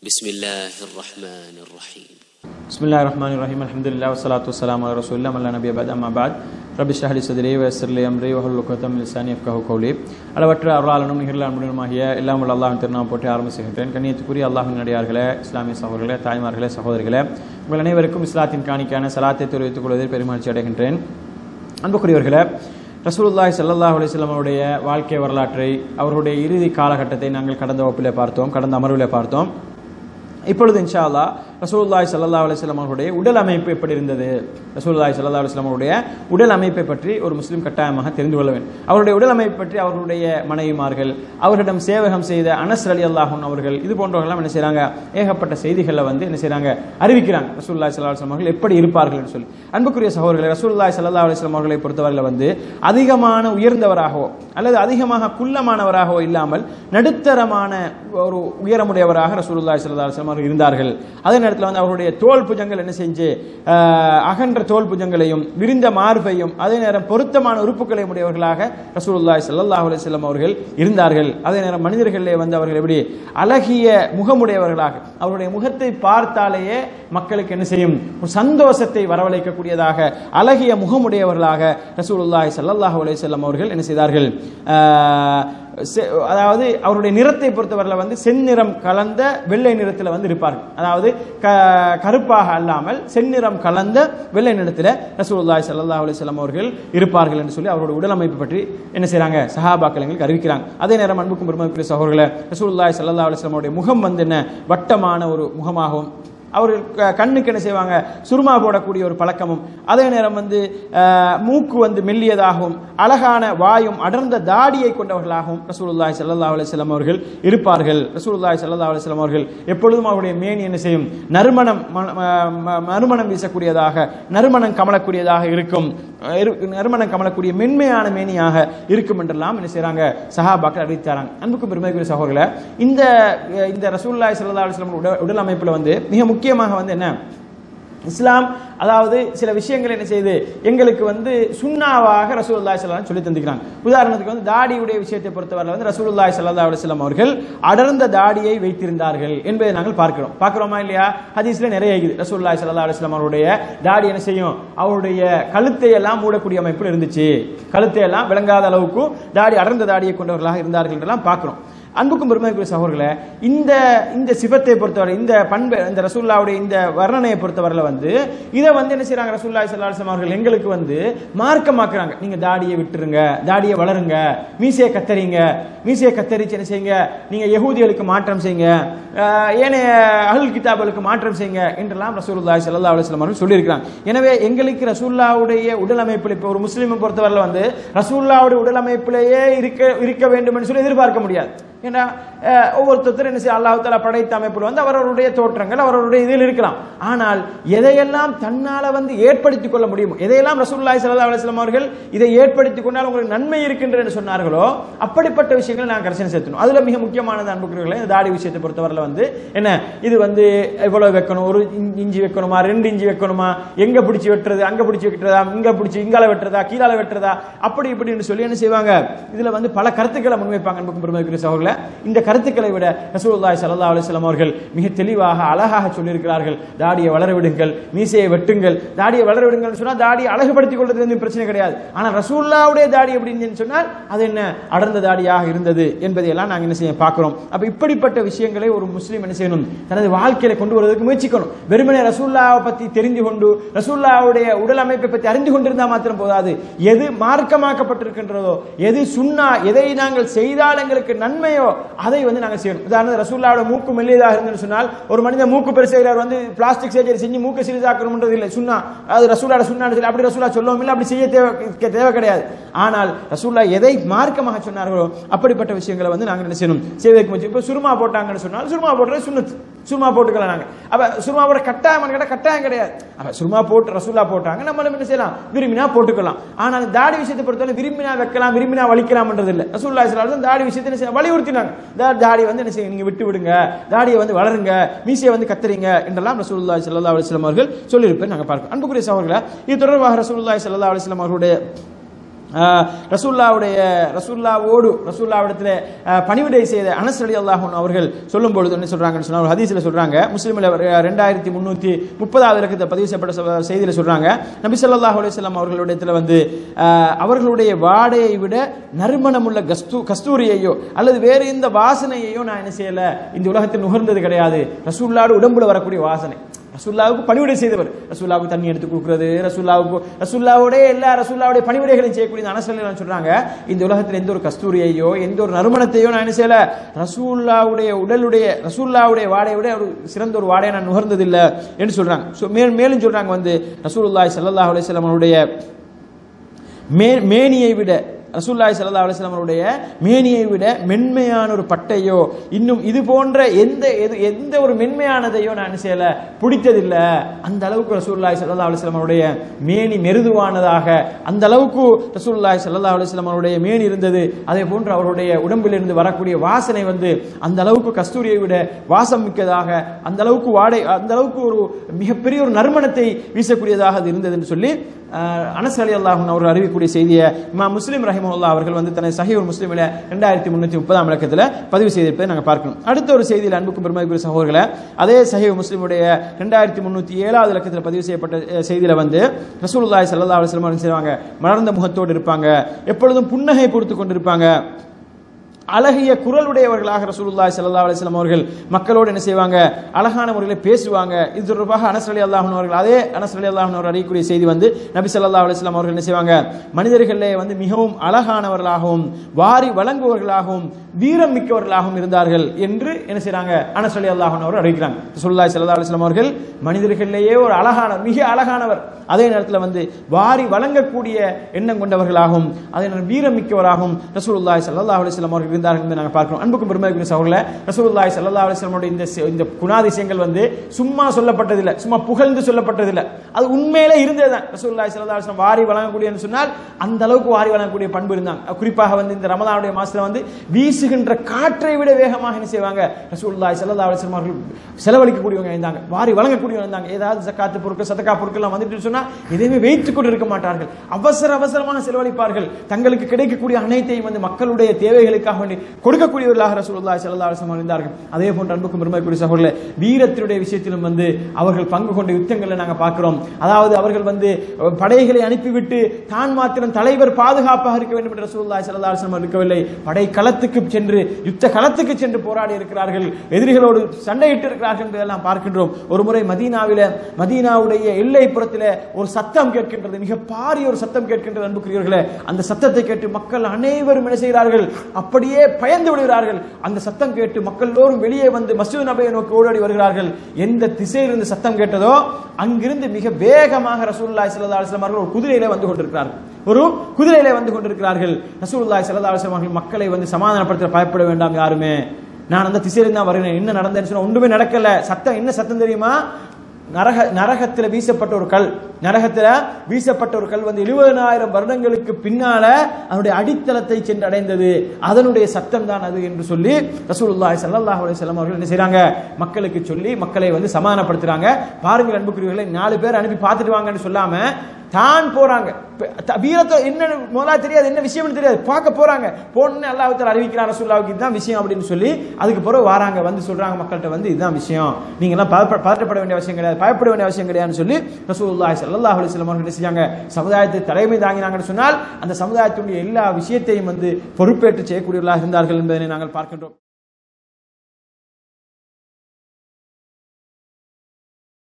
بسم الله الرحمن الرحيم بسم الله الرحمن الرحيم الحمد لله والصلاة والسلام على رسول الله من لا نبي بعد أما بعد رب اشرح لي صدري ويسر لي أمري واحلل عقدة من لساني يفقهوا قولي அளவற்ற அருளாளனும் நிகழ்ல அன்புடனுமாகிய எல்லாம் உள்ள அல்லாஹ்வின் திருநாமம் போட்டு ஆரம்பிச்சுகின்றேன் கண்ணியத்துக்குரிய அல்லாஹ்வின் நடிகார்களே இஸ்லாமிய சகோதரர்களே தாய்மார்களே சகோதரிகளே உங்கள் அனைவருக்கும் இஸ்லாத்தின் காணிக்கான சலாத்தை தெரிவித்துக் கொள்வதில் பெருமகிழ்ச்சி அடைகின்றேன் அன்புக்குரியவர்களே ரசூலுல்லாஹி ஸல்லல்லாஹு அலைஹி வஸல்லம் அவருடைய வாழ்க்கை வரலாற்றை அவருடைய இறுதி காலகட்டத்தை நாங்கள் கடந்த வகுப்பிலே பார்த்தோம் கடந்த அமர்விலே பார்த்தோம் இப்பொழுது இன்ஷா அல்லாஹ் ரசூலுல்லாஹி ஸல்லல்லாஹு அலைஹி வஸல்லம் அவருடைய உடல் அமைப்பு எப்படி இருந்தது ரசூலுல்லாஹி ஸல்லல்லாஹு அலைஹி வஸல்லம் அவருடைய உடல் அமைப்பை பற்றி ஒரு முஸ்லிம் கட்டாயமாக தெரிந்து கொள்ள வேண்டும் அவருடைய உடல் அமைப்பை பற்றி அவர்களுடைய மனைவிமார்கள் அவர்களிடம் சேவகம் செய்த அனஸ் அலி அல்லாஹூன் அவர்கள் இது போன்றவர்கள்லாம் என்ன செய்றாங்க ஏகப்பட்ட செய்திகளை வந்து என்ன செய்றாங்க அறிவிக்கிறாங்க ரசூலுல்லாஹி ஸல்லல்லாஹு அலைஹி வஸல்லம் அவர்கள் எப்படி இருப்பார்கள் என்று சொல்லி அன்புக்குரிய சகோதரர்களே ரசூலுல்லாஹி ஸல்லல்லாஹு அலைஹி வஸல்லம் அவர்களை பொறுத்தவரையில் வந்து அதிகமான உயர்ந்தவராகவோ அல்லது அதிகமாக குள்ளமானவராகவோ இல்லாமல் நடுத்தரமான ஒரு உயரமுடையவராக ரசூலுல்லாஹி ஸல்லல்லாஹு அலைஹி வஸல்லம் அவர்கள் இருந்தார்கள் அதே நேரத்தில் வந்து அவருடைய தோல் புஜங்கள் என்ன செஞ்சு ஆஹ், அகன்ற தோல் புஜங்களையும் விரிந்த மார்பையும் அதே நேரம் பொருத்தமான உறுப்புகளை உடையவர்களாக ரசூலுல்லாஹி ஸல்லல்லாஹு அலைஹி வஸல்லம் அவர்கள் இருந்தார்கள் அதே நேரம் மனிதர்களிலே வந்து அவர்கள் எப்படி அழகிய முகமுடையவர்களாக அவருடைய முகத்தை பார்த்தாலேயே மக்களுக்கு என்ன செய்யும் ஒரு சந்தோஷத்தை வரவழைக்கக்கூடியதாக அழகிய முகமுடையவர்களாக ரசூலுல்லாஹி ஸல்லல்லாஹு அலைஹி வஸல்லம் அவர்கள் என்ன செய்தார்கள் ஆஹ், செ- அதாவது அவருடைய நிறத்தை பொறுத்தவரையில் வந்து செந்நிறம் கலந்த வெள்ளை நிறத்தில் வந்து இருப்பார்கள் அதாவது க- கருப்பாக அல்லாமல் செந்நிறம் கலந்த வெள்ளை நிறத்தில் ரசூலுல்லாஹி ஸல்லல்லாஹு அலைஹி வஸல்லம் அவர்கள் இருப்பார்கள் என்று சொல்லி அவருடைய உடல் அமைப்பு பற்றி என்ன செய்றாங்க சஹாபாக்கள் எங்களுக்கு அறிவிக்கிறாங்க அதே நேரம் அன்புக்கும் பெருமதிக்குரிய சகோதரர்களே ரசூலுல்லாஹி ஸல்லல்லாஹு அலைஹி வஸல்லம் அவருடைய முகம் வந்து என்ன வட்டமான ஒரு முகமாகவும் அவர்கள் க- கண்ணுக்கு என்ன செய்வாங்க சுருமா போடக்கூடிய ஒரு பழக்கமும் அதே நேரம் வந்து அஹ், மூக்கு வந்து மெல்லியதாகவும் அழகான வாயும் அடர்ந்த தாடியை கொண்டவர்களாகவும் ரசூலுல்லாஹி ஸல்லல்லாஹு அலைஹி வஸல்லம் அவர்கள் இருப்பார்கள் ரசூலுல்லாஹி ஸல்லல்லாஹு அலைஹி வஸல்லம் அவர்கள் எப்பொழுதும் அவருடைய மேனி என்ன செய்யும் நறுமணம் ம- ம- ம- மறுமணம் வீசக்கூடியதாக நறுமணம் கமலக்கூடியதாக இருக்கும் அஹ், இரு- நறுமணம் கமலக்கூடிய மென்மையான மேனியாக இருக்கும் என்றெல்லாம் என்ன செய்றாங்க சஹாபாக்கள் அறிவித்தாராங்க அன்புக்கும் பெருமைக்குரிய சகோதரர்களே இந்த அஹ், இந்த ரசூலுல்லாஹி ஸல்லல்லாஹு அலைஹி வஸல்லம் உடல் உடல் அமைப்புல வந்து மிக முக்கியமாக வந்து என்ன இஸ்லாம் அதாவது சில விஷயங்கள் என்ன செய்யுது எங்களுக்கு வந்து சுண்ணாவாக ரசூலுல்லாஹி ஸல்லல்லாஹு அலைஹி சொல்லி தந்துக்கிறாங்க உதாரணத்துக்கு வந்து தாடியுடைய விஷயத்தை பொறுத்தவரை வந்து ரசூலுல்லாஹி ஸல்லல்லாஹு அலைஹி வஸல்லம் அவர்கள் அடர்ந்த தாடியை வைத்திருந்தார்கள் என்பதை நாங்கள் பார்க்கிறோம் பார்க்கிறோமா இல்லையா ஹதீஸ்ல நிறைய இருக்குது ரசூலுல்லாஹி ஸல்லல்லாஹு அலைஹி வஸல்லம் அவருடைய தாடி என்ன செய்யும் அவருடைய கழுத்தை எல்லாம் மூடக்கூடிய அமைப்பில் இருந்துச்சு கழுத்தை எல்லாம் விளங்காத அளவுக்கு தாடி அடர்ந்த தாடியை கொண்டவர்களாக இருந்தார்கள் என்றெல்லாம் பார்க்கிறோம் அன்புக்கும் பெருமைக்குரிய சகோதரர்களே இந்த இந்த சிவத்தை பொறுத்தவரை இந்த பண்பு இந்த ரசூல்லாவுடைய இந்த வர்ணனையை பொறுத்தவரையில் வந்து இதை வந்து என்ன செய்றாங்க ரசூல்லாய் சல்லாஹம் அவர்கள் எங்களுக்கு வந்து மார்க்கமாக்குறாங்க நீங்க தாடியை விட்டுருங்க தாடியை வளருங்க மீசையை கத்தரிங்க மீசையை கத்தரிச்சு என்ன செய்யுங்க நீங்க யகூதிகளுக்கு மாற்றம் செய்யுங்க ஆஹ் ஏனைய அகல் கிதாபுகளுக்கு மாற்றம் செய்யுங்க என்றெல்லாம் ரசூலுல்லாஹி ஸல்லல்லாஹு அலைஹி வஸல்லம் அவர்கள் சொல்லியிருக்கிறாங்க எனவே எங்களுக்கு ரசூல்லாவுடைய உடல் அமைப்பில் இப்போ ஒரு முஸ்லீமை பொறுத்தவரையில் வந்து ரசூல்லாவுடைய உடல் அமைப்பிலேயே இருக்க இருக்க வேண்டும் என்று சொல்லி எதிர்பார்க்க முடியாது ஏன்னா அஹ், ஒவ்வொருத்தரும் என்ன செய்ய அல்லாஹ் தாலா படைத்த அமைப்பில் வந்து அவரவருடைய தோற்றங்கள் அவரவருடைய இதில் இருக்கலாம் ஆனால் எதையெல்லாம் தன்னால வந்து ஏற்படுத்திக் கொள்ள முடியுமோ எதையெல்லாம் ரசூலுல்லாஹி ஸல்லல்லாஹு அலைஹி வஸல்லம் அவர்கள் இதை ஏற்படுத்திக் கொண்டால் உங்களுக்கு நன்மை இருக்கின்றது என்று சொன்னார்களோ அப்படிப்பட்ட விஷயங்களை நான் கரைசனை சேர்த்தணும் அதுல மிக முக்கியமானது அன்புக்குரியவர்களே இந்த தாடி விஷயத்தை பொறுத்தவரையில் வந்து என்ன இது வந்து எவ்வளவு வைக்கணும் ஒரு இன்- இஞ்சி வைக்கணுமா ரெண்டு இஞ்சி வைக்கணுமா எங்க பிடிச்சி வெட்டுறது அங்க பிடிச்சி வெட்டுறதா இங்க பிடிச்சி இங்கால வெட்டுறதா கீழால வெட்டுறதா அப்படி இப்படின்னு சொல்லி என்ன செய்வாங்க இதுல வந்து பல கருத்துக்களை முன்வைப்பாங்க அன்புக்கும் பெருமைக்குரிய சகோதரர்களே இந்த கருத்துக்களை விட ரசூலுல்லாஹி ஸல்லல்லாஹு அலைஹி வஸல்லம் அவர்கள் மிக தெளிவாக அழகாக சொல்லியிருக்கிறார்கள் தாடியை வளர விடுங்கள் மீசையை வெட்டுங்கள் தாடியை வளர விடுங்கள் சொன்னா தாடியை அழகுபடுத்திக் கொள்றது வந்து பிரச்சனை கிடையாது ஆனா ரசூலுல்லாவுடைய தாடி அப்படின்னு சொன்னால் அது என்ன அடர்ந்த தாடியாக இருந்தது என்பதையெல்லாம் நாங்க என்ன செய்ய பார்க்கிறோம் அப்ப இப்படிப்பட்ட விஷயங்களை ஒரு முஸ்லீம் என்ன செய்யணும் தனது வாழ்க்கையில கொண்டு வருவதற்கு முயற்சிக்கணும் வெறுமனே ரசூல்லாவை பத்தி தெரிந்து கொண்டு ரசூல்லாவுடைய உடல் அமைப்பை பற்றி அறிந்து கொண்டிருந்தா மாத்திரம் போதாது எது மார்க்கமாக்கப்பட்டிருக்கின்றதோ எது சுன்னா எதை நாங்கள் செய்தால் எங்களுக்கு நன்மையோ அதை வந்து நாங்கள் செய்யணும் உதாரணம் ரசூல்லாவோட மூக்கு மெல்லியதாக இருந்துன்னு சொன்னால் ஒரு மனிதன் மூக்கு பெருசாகிறார் வந்து பிளாஸ்டிக் சர்ஜரி செஞ்சு மூக்கு சிறிதாக்கணும்ன்றது இல்லை சுன்னா அது ரசூலாட சுண்ணான்னு சொல்லி அப்படி ரசூலா சொல்லவும் இல்லை அப்படி செய்ய தேவை தேவை கிடையாது ஆனால் ரசூல்லா எதை மார்க்கமாக சொன்னார்களோ அப்படிப்பட்ட விஷயங்களை வந்து நாங்கள் என்ன செய்யணும் செய்வதற்கு முயற்சி இப்போ சுருமா போட்டாங்கன்னு சொன்னால் சுருமா போடுறது சுண்ணத்து சுருமா போட்டுக்கலாம் நாங்க அப்ப சுருமா போட கட்டாயம் கேட்டா கட்டாயம் கிடையாது அப்ப சுருமா போட்டு ரசூலா போட்டாங்க நம்மளும் என்ன செய்யலாம் விரும்பினா போட்டுக்கலாம் ஆனால் தாடி விஷயத்தை பொறுத்தவரை விரும்பினா வைக்கலாம் விரும்பினா வலிக்கலாம்ன்றது இல்லை ரசூல்லா தான் தாடி விஷயத்தை என்ன செய்ய வலியுறுத்தினாங்க தா- தாடி வந்து என்ன செய்ய நீங்க விட்டு விடுங்க தாடியை வந்து வளருங்க மீசையை வந்து கத்தரிங்க என்றெல்லாம் ரசூலுல்லாஹி ஸல்லல்லாஹு அலைஹி வஸல்லம் அவர்கள் சொல்லியிருப்பேன் நாங்க பார்க்கிறோம் அன்புக்குரிய சகோதரர்களே இது தொடர்பாக ரசூலுல்லாஹி ஸல்லல்லாஹு அலைஹி வஸல்லம் அவர்களுடைய ஆஹ் ரசூல்லாவுடைய ரசூல்லாவோடு ரசூல்லாவிடத்தில் ஆஹ் பணிவிடை செய்த அனஸ் அலி அல்லாஹன் அவர்கள் சொல்லும் பொழுது என்ன சொல்றாங்கன்னு சொன்னா ஒரு ஹதீஸ்ல சொல்றாங்க முஸ்லீமில் ரெண்டாயிரத்தி முன்னூத்தி முப்பதாவது இலக்கத்தை பதிவு செய்யப்பட்ட ச- செய்தியில சொல்றாங்க நபி ஸல்லல்லாஹு அலைஹி வஸல்லம் அவர்களுடைய வந்து ஆஹ் அவர்களுடைய வாடையை விட நறுமணமுள்ள கஸ்து கஸ்தூரியையோ அல்லது வேறு எந்த வாசனையையோ நான் என்ன செய்யல இந்த உலகத்தில் நுகர்ந்தது கிடையாது ரசூல்லாடு உடம்புல வரக்கூடிய வாசனை ரசூல்லாவுக்கு பணிவிடை செய்தவர் ரசூல்லாவுக்கு தண்ணி எடுத்து கொடுக்கிறது ரசூல்லாவுக்கு ரசூல்லாவோட எல்லா ரசூல்லாவுடைய பணிவிடைகளையும் செய்யக்கூடிய அனசல்லாம் சொல்றாங்க இந்த உலகத்தில் எந்த ஒரு கஸ்தூரியையோ எந்த ஒரு நறுமணத்தையோ நான் என்ன செய்யல ரசூல்லாவுடைய உடலுடைய ரசூல்லாவுடைய வாடையை விட ஒரு சிறந்த ஒரு வாடையை நான் நுகர்ந்ததில்லை என்று சொல்றாங்க So, மேல் மேலும் சொல்றாங்க வந்து ரசூலுல்லாஹி ஸல்லல்லாஹு அலைஹி வஸல்லம் அவருடைய மே மேனியை விட ரசூல்லாய் சல்லா அலிஸ்லாம் அவருடைய மேனியை விட மென்மையான ஒரு பட்டையோ இன்னும் இது போன்ற எந்த எது எந்த ஒரு மென்மையானதையோ நான் என்ன செய்யல பிடித்ததில்லை அந்த அளவுக்கு ரசூல்லாய் சல்லா அலிஸ்லாம் அவருடைய மேனி மெருதுவானதாக அந்த அளவுக்கு ரசூல்லாய் சல்லா அலிஸ்லாம் அவருடைய மேனி இருந்தது அதே போன்று அவருடைய உடம்பிலிருந்து வரக்கூடிய வாசனை வந்து அந்த அளவுக்கு கஸ்தூரியை விட வாசம் மிக்கதாக அந்த அளவுக்கு வாடை அந்த அளவுக்கு ஒரு மிகப்பெரிய ஒரு நறுமணத்தை வீசக்கூடியதாக அது இருந்தது என்று சொல்லி அஹ், அனஸ் அலி அல்லாஹூன் அவர்கள் அறிவிக்கக்கூடிய செய்தியை இமா முஸ்லீம் ரஹிமஹுல்லா அவர்கள் வந்து தனது சஹீர் முஸ்லீமில் ரெண்டாயிரத்தி முன்னூற்றி முப்பதாம் இலக்கத்தில் பதிவு செய்திருப்பதை நாங்கள் பார்க்கணும் அடுத்த ஒரு செய்தியில் அன்புக்கும் பெருமைக்குரிய சகோதரர்களை அதே சஹீர் முஸ்லீமுடைய ரெண்டாயிரத்தி முன்னூற்றி ஏழாவது இலக்கத்தில் பதிவு செய்யப்பட்ட அஹ், செய்தியில வந்து ரசூலுல்லாஹி ஸல்லல்லாஹு அலைஹி வஸல்லம் என்ன செய்வாங்க மலர்ந்த முகத்தோடு இருப்பாங்க எப்பொழுதும் புன்னகை பொறுத்து கொண்டிருப்பாங்க அழகிய குரலுடையவர்களாக ரசூலுல்லாஹி ஸல்லல்லாஹு அலைஹி வஸல்லம் அவர்கள் மக்களோடு என்ன செய்வாங்க அழகான முறையில் பேசுவாங்க இது தொடர்பாக அனஸ் அலி அல்லாஹன் அவர்கள் அதே அனஸ் அலி அல்லாஹன் அவர் அறியக்கூடிய செய்தி வந்து நபி ஸல்லல்லாஹு அலைஹி வஸல்லம் அவர்கள் என்ன செய்வாங்க மனிதர்களிலே வந்து மிகவும் அழகானவர்களாகவும் வாரி வழங்குவவர்களாகவும் வீரம் மிக்கவர்களாகவும் இருந்தார்கள் என்று என்ன செய்றாங்க அனஸ் அலி அல்லாஹன் அவர் அறிவிக்கிறாங்க ரசூலுல்லாஹி ஸல்லல்லாஹு அலைஹி வஸல்லம் அவர்கள் மனிதர்களிலேயே ஒரு அழகான மிக அழகானவர் அதே நேரத்தில் வந்து வாரி வழங்கக்கூடிய எண்ணம் கொண்டவர்களாகவும் அதே நேரம் வீரம் மிக்கவராகவும் ரசூலுல்லாஹி ஸல்லல்லாஹு அலைஹி வஸல்லம் அவர்கள் இருந்தார்கள் என்று நாங்கள் பார்க்கிறோம் அன்புக்கும் பெருமைக்குரிய சகோதரர்களே ரசூலுல்லாஹி ஸல்லல்லாஹு அலைஹி வஸல்லமுடைய இந்த செ- இந்த குணாதிசயங்கள் வந்து சும்மா சொல்லப்பட்டதில்லை சும்மா புகழ்ந்து சொல்லப்பட்டதில்லை அது உண்மையிலே இருந்ததுதான் ரசூலுல்லாஹி ஸல்லல்லாஹு அலைஹி வஸல்லம் வாரி வழங்கக்கூடியன்னு சொன்னால் அந்த அளவுக்கு வாரி வழங்கக்கூடிய பண்பு இருந்தாங்க குறிப்பாக வந்து இந்த ரமதானுடைய மாசத்துல வந்து வீசுகின்ற காற்றை விட வேகமாக என்ன செய்வாங்க ரசூலுல்லாஹி ஸல்லல்லாஹு அலைஹி வஸல்லம் அவர்கள் செலவழிக்கக்கூடியவங்க இருந்தாங்க வாரி வழங்கக்கூடியவங்க இருந்தாங்க ஏதாவது ஜக்காத்து பொருட்கள் சதக்கா பொருட்கள் எல்லாம் வந்துட்டு சொன்னா எதையுமே வைத்துக் கொண்டு இருக்க மாட்டார்கள் அவசர அவசரமாக செலவழிப்பார்கள் தங்களுக்கு கிடைக்கக்கூடிய அனைத்தையும் வந்து மக்களுடைய தேவைகளுக்காக வேண்டி கொடுக்கக்கூடியவர்களாக ரசூலுல்லாஹி ஸல்லல்லாஹு அலைஹி வஸல்லம் இருந்தார்கள் அதே போன்று அன்புக்கும் பெருமைக்குரிய சகோதரர்களே வீரத்தினுடைய விஷயத்திலும் வந்து அவர்கள் பங்கு கொண்ட யுத்தங்களை நாங்கள் பார்க்கிறோம் அதாவது அவர்கள் வந்து அஹ், படைகளை அனுப்பிவிட்டு தான் மாத்திரம் தலைவர் பாதுகாப்பாக இருக்க வேண்டும் என்று ரசூலுல்லாஹி ஸல்லல்லாஹு அலைஹி வஸல்லம் இருக்கவில்லை படை களத்துக்கு சென்று யுத்த களத்துக்கு சென்று போராடி இருக்கிறார்கள் எதிரிகளோடு சண்டையிட்டு இருக்கிறார்கள் என்பதெல்லாம் பார்க்கின்றோம் ஒரு முறை மதீனாவில மதீனாவுடைய எல்லை புறத்திலே ஒரு சத்தம் கேட்கின்றது மிக பாரிய ஒரு சத்தம் கேட்கின்றது அன்புக்குரியவர்களே அந்த சத்தத்தை கேட்டு மக்கள் அனைவரும் என்ன செய்கிறார்கள் அப்படியே பயந்து விடுகிறார்கள் அந்த சத்தம் கேட்டு மக்கள் எல்லோரும் வெளியே வந்து மஸ்ஜித் நபையை நோக்கி ஓடோடி வருகிறார்கள் எந்த திசையிலிருந்து சத்தம் கேட்டதோ அங்கிருந்து மிக வேகமாக ரசூலுல்லாஹி ஸல்லல்லாஹு அலைஹி வஸல்லம் அவர்கள் ஒரு குதிரையிலே வந்து கொண்டிருக்கிறார்கள் ஒரு குதிரையிலே வந்து கொண்டிருக்கிறார்கள் ரசூலுல்லாஹி ஸல்லல்லாஹு அலைஹி வஸல்லம் அவர்கள் மக்களை வந்து சமாதானப்படுத்த பயப்பட வேண்டாம் யாருமே நான் அந்த திசையிலிருந்து தான் வருகிறேன் என்ன நடந்தேன்னு சொன்னா ஒன்றுமே நடக்கல சத்தம் என்ன சத்தம் தெரியுமா நரக நரகத்தில் வீசப்பட்ட ஒரு கல் நரகத்தில் வீசப்பட்ட ஒரு கல் வந்து எழுபதனாயிரம் வருடங்களுக்கு பின்னால அதனுடைய அடித்தளத்தை சென்று அடைந்தது அதனுடைய சத்தம் தான் அது என்று சொல்லி ரசூலுல்லாஹி ஸல்லல்லாஹு அலைஹி வஸல்லம் அவர்கள் என்ன செய்றாங்க மக்களுக்கு சொல்லி மக்களை வந்து சமாதானப்படுத்துறாங்க பாருங்கள் அன்புக்குரியவர்களை நாலு பேர் அனுப்பி பார்த்துட்டு வாங்கன்னு சொல்லாம தான் போறாங்க இப்ப த- வீரத்தை என்ன முதலா தெரியாது என்ன விஷயம்னு தெரியாது பார்க்க போறாங்க போன்னு அல்லாஹ் அறிவிக்கிறார் ரசூல்லாவுக்கு இதுதான் விஷயம் அப்படின்னு சொல்லி அதுக்கு பிறகு வராங்க வந்து சொல்றாங்க மக்கள்கிட்ட வந்து இதுதான் விஷயம் நீங்க எல்லாம் பதப்ப- பதட்டப்பட வேண்டிய அவசியம் கிடையாது பயப்பட வேண்டிய அவசியம் கிடையாதுன்னு சொல்லி ரசூலுல்லாஹி ஸல்லல்லாஹு அலைஹி வஸல்லம் அவர்கள் என்ன செஞ்சாங்க சமுதாயத்தை தலைமை தாங்கினாங்கன்னு சொன்னால் அந்த சமுதாயத்தினுடைய எல்லா விஷயத்தையும் வந்து பொறுப்பேற்று செய்யக்கூடியவர்களாக இருந்தார்கள் என்பதை நாங்கள் பார்க்கின்றோம்